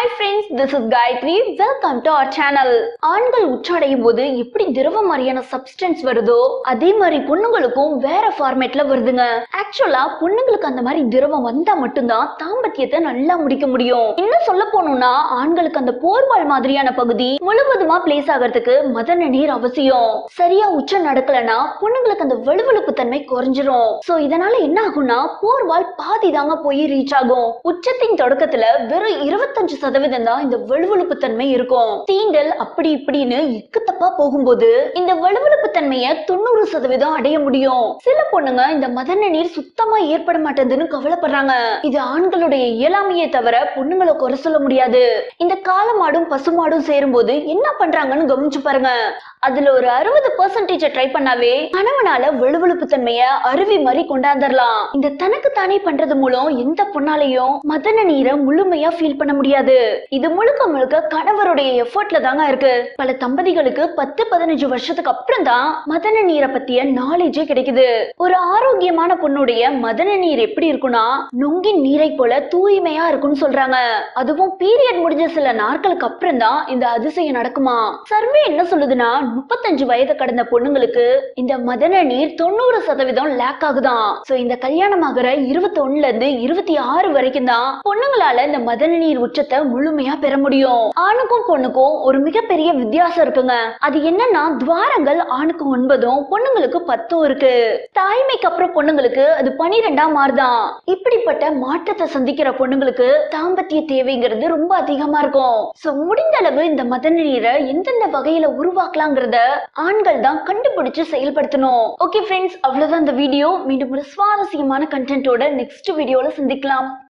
hi friends this is Gayathri welcome to our channel ஆண்கள் உச்சடையும் போது எப்படி திரவ மாதிரியான சப்ஸ்டன்ஸ் வருதோ அதே மாதிரி பொண்ணுங்களுக்கும் வேற ஃபார்மேட்ல வருதுங்க ஆக்சுவலா பொண்ணுங்களுக்கு அந்த மாதிரி திரவம் வந்தா மட்டும்தான் தாம்பத்தியத்தை நல்லா முடிக்க முடியும் இன்னும் சொல்ல போனோம்னா ஆண்களுக்கு அந்த போர்வால் மாதிரியான பகுதி முழுவதுமா பிளேஸ் ஆகிறதுக்கு மதன நீர் அவசியம் சரியா உச்சம் நடக்கலனா பொண்ணுங்களுக்கு அந்த வலுவழுப்பு தன்மை குறைஞ்சிரும் சோ இதனால என்ன ஆகும்னா போர்வால் பாதி தாங்க போய் ரீச் ஆகும் உச்சத்தின் தொடக்கத்துல வெறும் இருபத்தஞ்சு சதவீதம் தான் இந்த வலுவழுப்பு தன்மை இருக்கும் தீண்டல் அப்படி இப்படின்னு இக்குத்தப்பா போகும்போது இந்த வலுவழுப்பு தன்மையை தொண்ணூறு சதவீதம் அடைய முடியும் சில பொண்ணுங்க இந்த மதன நீர் சுத்தமா ஏற்பட மாட்டேங்குதுன்னு கவலைப்படுறாங்க இது ஆண்களுடைய இயலாமையே தவிர பொண்ணுங்களை குறை சொல்ல முடியாது இந்த காளமாடும் பசுமாடும் சேரும்போது என்ன பண்றாங்கன்னு கவனிச்சு பாருங்க அதுல ஒரு அறுபது பெர்சன்டேஜ் ட்ரை பண்ணாவே கணவனால வலுவழுப்பு தன்மைய அருவி மாதிரி கொண்டாந்துடலாம் இந்த தனக்கு தானே பண்றது மூலம் எந்த பொண்ணாலையும் மதன நீரை முழுமையா ஃபீல் பண்ண முடியாது இது முழுக்க முழுக்க கணவருடைய எஃபர்ட்ல தாங்க இருக்கு பல தம்பதிகளுக்கு பத்து பதினஞ்சு வருஷத்துக்கு அப்புறம் தான் மதன நீரை பத்திய நாலேஜே கிடைக்குது ஒரு ஆரோக்கியமான பொண்ணுடைய மதன நீர் எப்படி இருக்கும்னா நொங்கின் நீரை போல தூய்மையா இருக்கும்னு சொல்றாங்க அதுவும் பீரியட் முடிஞ்ச சில நாட்களுக்கு அப்புறம் தான் இந்த அதிசயம் நடக்குமா சர்வே என்ன சொல்லுதுன்னா முப்பத்தஞ்சு வயது கடந்த பொண்ணுங்களுக்கு இந்த மதன நீர் தொண்ணூறு சதவீதம் லேக் ஆகுதாம் சோ இந்த கல்யாணம் ஆகிற இருபத்தி ஒண்ணுல இருந்து இருபத்தி ஆறு வரைக்கும் தான் பொண்ணுங்களால இந்த மதன நீர் உச்சத்தை முழுமையா பெற முடியும் ஆணுக்கும் பொண்ணுக்கும் ஒரு மிகப்பெரிய வித்தியாசம் இருக்குங்க அது என்னன்னா துவாரங்கள் ஆணுக்கு ஒன்பதும் பொண்ணுங்களுக்கு பத்தும் இருக்கு தாய்மைக்கு அப்புறம் பொண்ணுங்களுக்கு அது பனிரெண்டா மாறுதான் இப்படிப்பட்ட மாற்றத்தை சந்திக்கிற பொண்ணுங்களுக்கு தாம்பத்திய தேவைங்கிறது ரொம்ப அதிகமா இருக்கும் சோ முடிந்த அளவு இந்த மதன நீரை எந்தெந்த வகையில உருவாக்கலாங்கிறத ஆண்கள் தான் கண்டுபிடிச்சு செயல்படுத்தணும் ஓகே ஃப்ரெண்ட்ஸ் அவ்வளவுதான் இந்த வீடியோ மீண்டும் ஒரு சுவாரஸ்யமான கண்டென்ட்டோட நெக்ஸ்ட் வீடியோல சந்திக்கலாம்